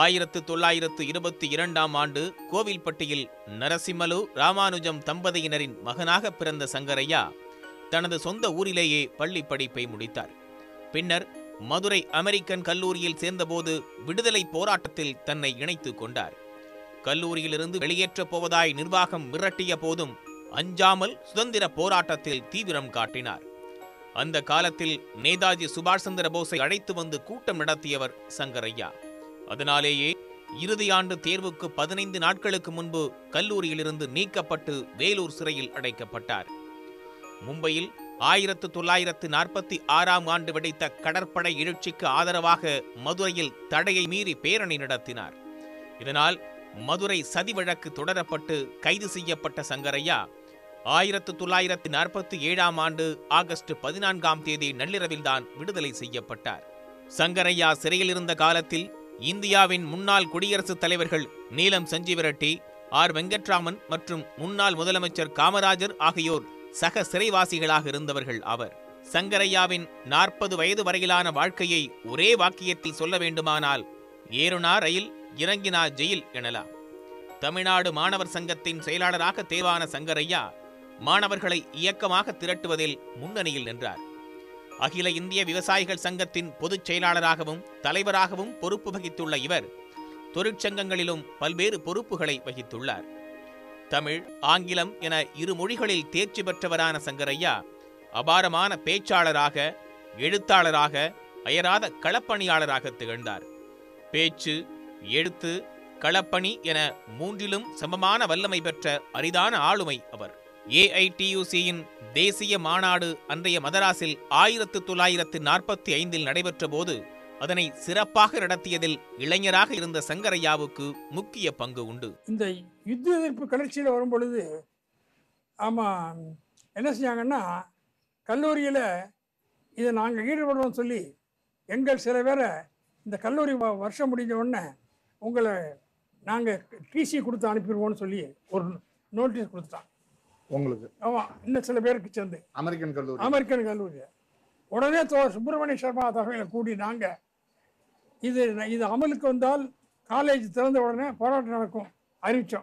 ஆயிரத்து தொள்ளாயிரத்து இருபத்தி இரண்டாம் ஆண்டு கோவில்பட்டியில் நரசிம்மலு ராமானுஜம் தம்பதியினரின் மகனாக பிறந்த சங்கரையா தனது சொந்த ஊரிலேயே பள்ளி படிப்பை முடித்தார் பின்னர் மதுரை அமெரிக்கன் கல்லூரியில் சேர்ந்தபோது விடுதலை போராட்டத்தில் தன்னை இணைத்துக் கொண்டார் கல்லூரியிலிருந்து வெளியேற்றப் போவதாய் நிர்வாகம் மிரட்டிய போதும் அஞ்சாமல் சுதந்திர போராட்டத்தில் தீவிரம் காட்டினார் அந்த காலத்தில் நேதாஜி சுபாஷ் சந்திர போஸை அழைத்து வந்து கூட்டம் நடத்தியவர் சங்கரையா அதனாலேயே இறுதியாண்டு தேர்வுக்கு பதினைந்து நாட்களுக்கு முன்பு கல்லூரியிலிருந்து நீக்கப்பட்டு வேலூர் சிறையில் அடைக்கப்பட்டார் மும்பையில் ஆயிரத்து தொள்ளாயிரத்து நாற்பத்தி ஆறாம் ஆண்டு வெடித்த கடற்படை எழுச்சிக்கு ஆதரவாக மதுரையில் தடையை மீறி பேரணி நடத்தினார் இதனால் மதுரை சதி வழக்கு தொடரப்பட்டு கைது செய்யப்பட்ட சங்கரையா ஆயிரத்து தொள்ளாயிரத்து நாற்பத்தி ஏழாம் ஆண்டு ஆகஸ்ட் பதினான்காம் தேதி நள்ளிரவில்தான் விடுதலை செய்யப்பட்டார் சங்கரையா சிறையில் இருந்த காலத்தில் இந்தியாவின் முன்னாள் குடியரசுத் தலைவர்கள் நீலம் சஞ்சீவரெட்டி ஆர் வெங்கட்ராமன் மற்றும் முன்னாள் முதலமைச்சர் காமராஜர் ஆகியோர் சக சிறைவாசிகளாக இருந்தவர்கள் அவர் சங்கரையாவின் நாற்பது வயது வரையிலான வாழ்க்கையை ஒரே வாக்கியத்தில் சொல்ல வேண்டுமானால் ஏறுனா ரயில் இறங்கினா ஜெயில் எனலாம் தமிழ்நாடு மாணவர் சங்கத்தின் செயலாளராக தேர்வான சங்கரையா மாணவர்களை இயக்கமாக திரட்டுவதில் முன்னணியில் நின்றார் அகில இந்திய விவசாயிகள் சங்கத்தின் பொதுச் செயலாளராகவும் தலைவராகவும் பொறுப்பு வகித்துள்ள இவர் தொழிற்சங்கங்களிலும் பல்வேறு பொறுப்புகளை வகித்துள்ளார் தமிழ் ஆங்கிலம் என இரு மொழிகளில் தேர்ச்சி பெற்றவரான சங்கரையா அபாரமான பேச்சாளராக எழுத்தாளராக அயராத களப்பணியாளராக திகழ்ந்தார் பேச்சு எழுத்து களப்பணி என மூன்றிலும் சமமான வல்லமை பெற்ற அரிதான ஆளுமை அவர் ஏஐடியுசியின் தேசிய மாநாடு அன்றைய மதராஸில் ஆயிரத்து தொள்ளாயிரத்து நாற்பத்தி ஐந்தில் நடைபெற்ற போது அதனை சிறப்பாக நடத்தியதில் இளைஞராக இருந்த சங்கரையாவுக்கு முக்கிய பங்கு உண்டு இந்த யுத்த எதிர்ப்பு கிளர்ச்சியில் வரும் பொழுது ஆமாம் என்ன செஞ்சாங்கன்னா கல்லூரியில் இதை நாங்கள் ஈடுபடுவோம் சொல்லி எங்கள் சில பேரை இந்த கல்லூரி வ- வருஷம் முடிஞ்ச உடனே உங்களை நாங்கள் டிசி கொடுத்து அனுப்பிடுவோம்னு சொல்லி ஒரு நோட்டீஸ் கொடுத்துட்டான் உங்களுக்கு ஆமாம் இன்னும் சில பேருக்கு சேர்ந்து அமெரிக்கன் கல்லூரி அமெரிக்கன் கல்லூரி உடனே தோ சுப்பிரமணிய சர்மா தகவலை கூடி நாங்கள் இது இது அமலுக்கு வந்தால் காலேஜ் திறந்த உடனே போராட்டம் நடக்கும் அறிவித்தோம்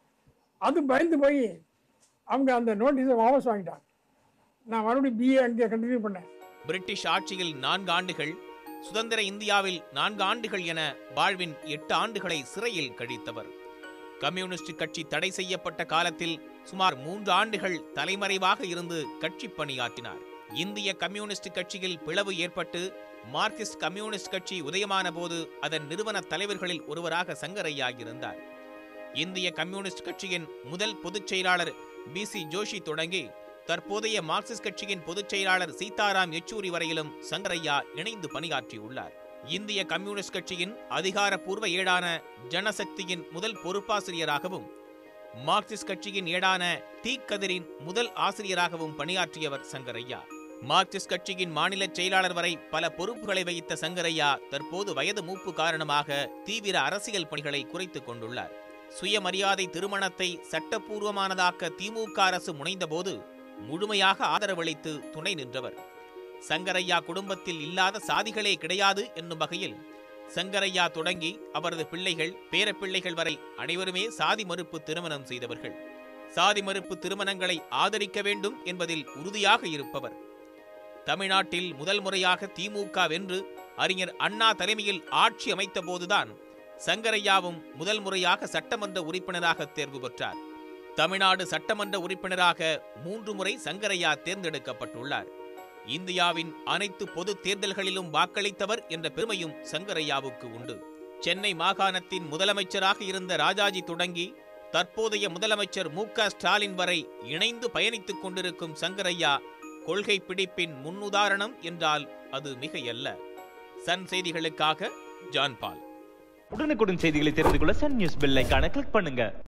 அது பயந்து போய் அவங்க அந்த நோட்டீஸை வாபஸ் வாங்கிட்டாங்க நான் மறுபடியும் பிஏ அங்கே கண்டினியூ பண்ணேன் பிரிட்டிஷ் ஆட்சியில் நான்கு ஆண்டுகள் சுதந்திர இந்தியாவில் நான்கு ஆண்டுகள் என வாழ்வின் எட்டு ஆண்டுகளை சிறையில் கழித்தவர் கம்யூனிஸ்ட் கட்சி தடை செய்யப்பட்ட காலத்தில் சுமார் மூன்று ஆண்டுகள் தலைமறைவாக இருந்து கட்சி பணியாற்றினார் இந்திய கம்யூனிஸ்ட் கட்சியில் பிளவு ஏற்பட்டு மார்க்சிஸ்ட் கம்யூனிஸ்ட் கட்சி உதயமான போது அதன் நிறுவன தலைவர்களில் ஒருவராக சங்கரையா இருந்தார் இந்திய கம்யூனிஸ்ட் கட்சியின் முதல் பொதுச் செயலாளர் பி சி ஜோஷி தொடங்கி தற்போதைய மார்க்சிஸ்ட் கட்சியின் பொதுச் செயலாளர் சீதாராம் யெச்சூரி வரையிலும் சங்கரையா இணைந்து பணியாற்றியுள்ளார் இந்திய கம்யூனிஸ்ட் கட்சியின் அதிகாரப்பூர்வ ஏடான ஜனசக்தியின் முதல் பொறுப்பாசிரியராகவும் மார்க்சிஸ்ட் கட்சியின் ஏடான டி கதிரின் முதல் ஆசிரியராகவும் பணியாற்றியவர் சங்கரையா மார்க்சிஸ்ட் கட்சியின் மாநில செயலாளர் வரை பல பொறுப்புகளை வகித்த சங்கரையா தற்போது வயது மூப்பு காரணமாக தீவிர அரசியல் பணிகளை குறைத்துக் கொண்டுள்ளார் சுயமரியாதை திருமணத்தை சட்டப்பூர்வமானதாக்க திமுக அரசு முனைந்தபோது முழுமையாக ஆதரவளித்து துணை நின்றவர் சங்கரையா குடும்பத்தில் இல்லாத சாதிகளே கிடையாது என்னும் வகையில் சங்கரையா தொடங்கி அவரது பிள்ளைகள் பேரப்பிள்ளைகள் வரை அனைவருமே சாதி மறுப்பு திருமணம் செய்தவர்கள் சாதி மறுப்பு திருமணங்களை ஆதரிக்க வேண்டும் என்பதில் உறுதியாக இருப்பவர் தமிழ்நாட்டில் முதல் முறையாக திமுக வென்று அறிஞர் அண்ணா தலைமையில் ஆட்சி அமைத்த போதுதான் சங்கரையாவும் முதல் முறையாக சட்டமன்ற உறுப்பினராக தேர்வு பெற்றார் தமிழ்நாடு சட்டமன்ற உறுப்பினராக மூன்று முறை சங்கரையா தேர்ந்தெடுக்கப்பட்டுள்ளார் இந்தியாவின் அனைத்து பொது தேர்தல்களிலும் வாக்களித்தவர் என்ற பெருமையும் சங்கரையாவுக்கு உண்டு சென்னை மாகாணத்தின் முதலமைச்சராக இருந்த ராஜாஜி தொடங்கி தற்போதைய முதலமைச்சர் மு க ஸ்டாலின் வரை இணைந்து பயணித்துக் கொண்டிருக்கும் சங்கரையா கொள்கை பிடிப்பின் முன்னுதாரணம் என்றால் அது மிகையல்ல சன் செய்திகளுக்காக ஜான் பால் உடனுக்குடன் செய்திகளை தெரிந்து கொள்ள சன் நியூஸ் பெல் ஐகானை கிளிக் பண்ணுங்க